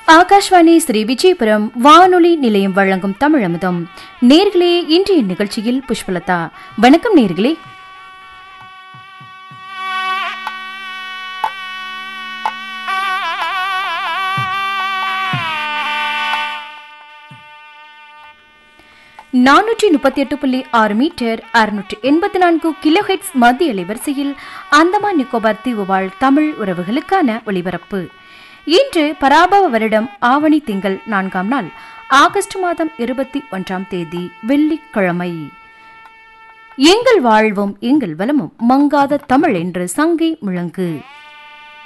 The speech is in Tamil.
ஆகாஷ்வாணி ஸ்ரீ விஜயபுரம் வானொலி நிலையம் வழங்கும் தமிழமுதம் நேர்களே இன்றைய நிகழ்ச்சியில் புஷ்பலதா வணக்கம் நேர்களே நானூற்றி முப்பத்தி எட்டு புள்ளி ஆறு மீட்டர் அறுநூற்றி எண்பத்தி நான்கு கிலோஹெட்ஸ் மத்திய அலைவரிசையில் அந்தமான் நிக்கோபார் தீவு வாழ் தமிழ் உறவுகளுக்கான ஒளிபரப்பு இன்று பராபவ வருடம் ஆவணி திங்கள் நான்காம் நாள் ஆகஸ்ட் மாதம் இருபத்தி ஒன்றாம் தேதி வெள்ளிக்கிழமை எங்கள் வாழ்வும் எங்கள் வளமும் மங்காத தமிழ் என்று சங்கை முழங்கு